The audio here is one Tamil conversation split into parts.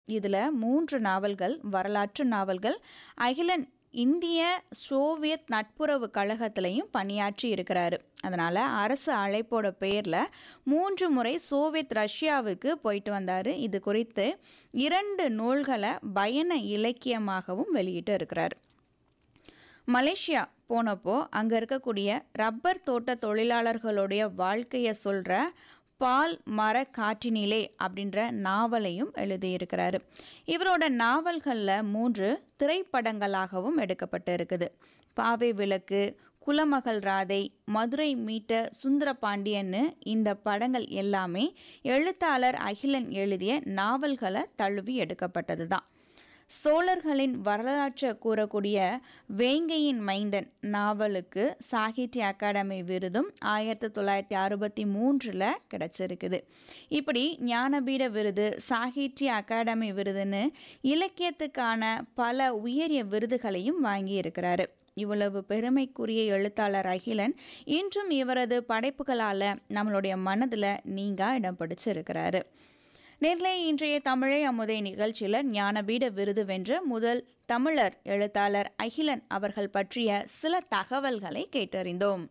இதில் மூன்று நாவல்கள் வரலாற்று நாவல்கள் அகிலன் இந்திய சோவியத் நட்புறவு கழகத்திலையும் பணியாற்றி இருக்கிறாரு அதனால் அரசு அழைப்போட பேரில் மூன்று முறை சோவியத் ரஷ்யாவுக்கு போயிட்டு வந்தார் இது குறித்து இரண்டு நூல்களை பயண இலக்கியமாகவும் வெளியிட்டு இருக்கிறார் மலேசியா போனப்போ அங்கே இருக்கக்கூடிய ரப்பர் தோட்ட தொழிலாளர்களுடைய வாழ்க்கையை சொல்கிற பால் மர காற்றினிலே அப்படின்ற நாவலையும் எழுதியிருக்கிறாரு இவரோட நாவல்களில் மூன்று திரைப்படங்களாகவும் எடுக்கப்பட்டு இருக்குது பாவை விளக்கு குலமகள் ராதை மதுரை மீட்ட சுந்தர பாண்டியன்னு இந்த படங்கள் எல்லாமே எழுத்தாளர் அகிலன் எழுதிய நாவல்களை தழுவி எடுக்கப்பட்டது தான் சோழர்களின் வரலாற்றை கூறக்கூடிய வேங்கையின் மைந்தன் நாவலுக்கு சாகித்ய அகாடமி விருதும் ஆயிரத்தி தொள்ளாயிரத்தி அறுபத்தி மூன்றில் கிடச்சிருக்குது இப்படி ஞானபீட விருது சாகித்ய அகாடமி விருதுன்னு இலக்கியத்துக்கான பல உயரிய விருதுகளையும் வாங்கியிருக்கிறாரு இவ்வளவு பெருமைக்குரிய எழுத்தாளர் அகிலன் இன்றும் இவரது படைப்புகளால் நம்மளுடைய மனதில் நீங்கா இடம் பிடிச்சிருக்கிறாரு நேர்களை இன்றைய தமிழை அமுதை நிகழ்ச்சியில் ஞானபீட விருது வென்ற முதல் தமிழர் எழுத்தாளர் அகிலன் அவர்கள் பற்றிய சில தகவல்களை கேட்டறிந்தோம்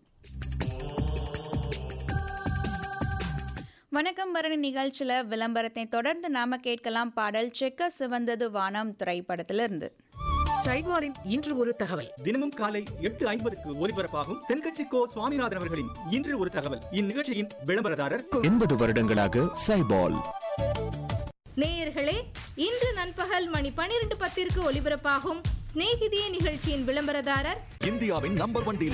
வணக்கம் பரணி நிகழ்ச்சியில் விளம்பரத்தை தொடர்ந்து நாம கேட்கலாம் பாடல் செக்க சிவந்தது வானம் திரைப்படத்திலிருந்து சைவாரின் இன்று ஒரு தகவல் தினமும் காலை எட்டு ஐம்பதுக்கு ஒலிபரப்பாகும் தென்கட்சி கோ சுவாமிநாதன் அவர்களின் இன்று ஒரு தகவல் இந்நிகழ்ச்சியின் விளம்பரதாரர் எண்பது வருடங்களாக சைபால் நேயர்களே இன்று நண்பகல் மணி பனிரெண்டு பத்திற்கு ஒலிபரப்பாகும் சிநேகிதியே நிகழ்ச்சியின் விளம்பரதாரர் இந்தியாவின் நம்பர் ஒன்